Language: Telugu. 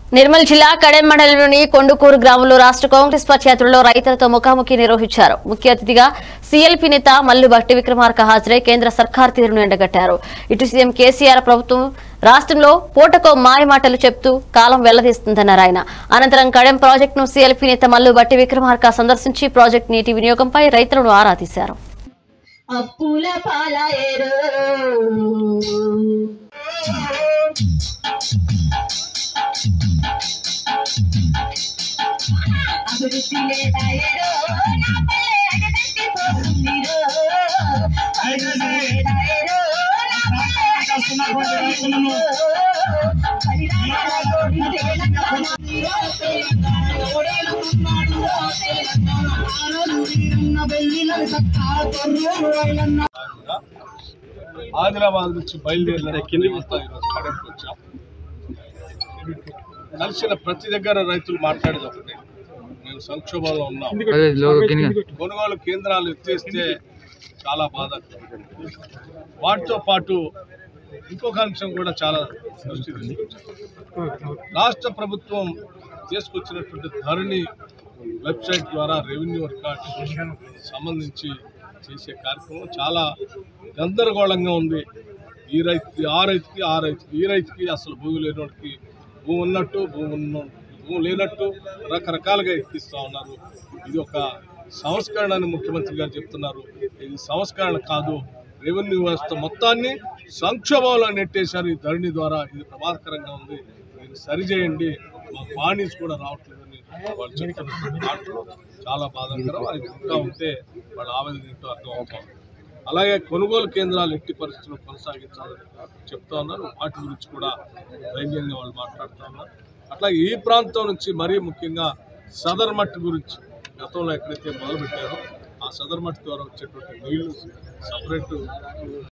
నిర్మల్ జిల్లా కడెం మండలంలోని కొండుకూరు గ్రామంలో రాష్ట్ర కాంగ్రెస్ పార్టీ యాత్రలో రైతులతో ముఖాముఖి నిర్వహించారు ముఖ్య అతిథిగా సీఎల్పీ నేత మల్లు భట్టి విక్రమార్క హాజరై కేంద్ర సర్కార్ తీరును ఎండగట్టారు ఇటు సీఎం కేసీఆర్ ప్రభుత్వం రాష్ట్రంలో పూటకో మాయమాటలు చెప్తూ కాలం వెల్లదీస్తుందన్నారు ఆయన అనంతరం కడెం ప్రాజెక్టును సీఎల్పీ నేత మల్లు భట్టి విక్రమార్క సందర్శించి ప్రాజెక్టు నీటి వినియోగంపై రైతులను ఆరా తీశారు అప్పుల పాలాయరు అభివృద్ధి లేదాయరు నా పల్లె అడగంటి పోతుందిరో అభివృద్ధి లేదాయరు నా పల్లె అడగంటి పోతుందిరో పరిణామాల కోటి తెలంగాణ తెలంగాణ ఓడేలుకున్నాడు తెలంగాణ ఆరోజు వీరన్న వెల్లిన సత్తా తొర్రూరు వైలన్న ఆదిలాబాద్ నుంచి బయలుదేరిన కింది వస్తా ఈరోజు కడపకి వచ్చాం కలిసిన ప్రతి దగ్గర రైతులు మాట్లాడేది ఒకటే మేము సంక్షోభంలో ఉన్నాం అదే లోగో కింద కొనుగోలు కేంద్రాలు ఎత్తేస్తే చాలా బాధ వాటితో పాటు ఇంకొక అంశం కూడా చాలా దృష్టి తీసుకొచ్చారు రాష్ట్ర ప్రభుత్వం తీసుకొచ్చినటువంటి ధరణి వెబ్సైట్ ద్వారా రెవెన్యూ రికార్డు సంబంధించి చేసే కార్యక్రమం చాలా గందరగోళంగా ఉంది ఈ రైతుకి ఆ రైతుకి ఆ రైతుకి ఈ రైతుకి అసలు భూమి లేనివాడికి భూమి ఉన్నట్టు భూమి ఉన్న భూమి లేనట్టు రకరకాలుగా ఎక్కిస్తూ ఉన్నారు ఇది ఒక సంస్కరణ అని ముఖ్యమంత్రి గారు చెప్తున్నారు ఇది సంస్కరణ కాదు రెవెన్యూ వ్యవస్థ మొత్తాన్ని సంక్షోభంలో నెట్టేశారు ఈ ధరణి ద్వారా ఇది ప్రమాదకరంగా ఉంది మీరు సరిచేయండి మా బాణీస్ కూడా రావట్లేదని వాళ్ళు చెప్తున్న మాటలు చాలా బాధాకరం అది ఇంకా ఉంటే వాళ్ళ ఆవేదన ఏంటో అర్థం అవుతాం అలాగే కొనుగోలు కేంద్రాలు ఎట్టి పరిస్థితుల్లో కొనసాగించాలని చెప్తా ఉన్నారు వాటి గురించి కూడా ధైర్యంగా వాళ్ళు మాట్లాడుతూ ఉన్నారు అట్లా ఈ ప్రాంతం నుంచి మరీ ముఖ్యంగా సదర్ మట్టి గురించి గతంలో ఎక్కడైతే మొదలుపెట్టారో ఆ సదర్ మట్టి ద్వారా వచ్చేటువంటి నీళ్లు సపరేట్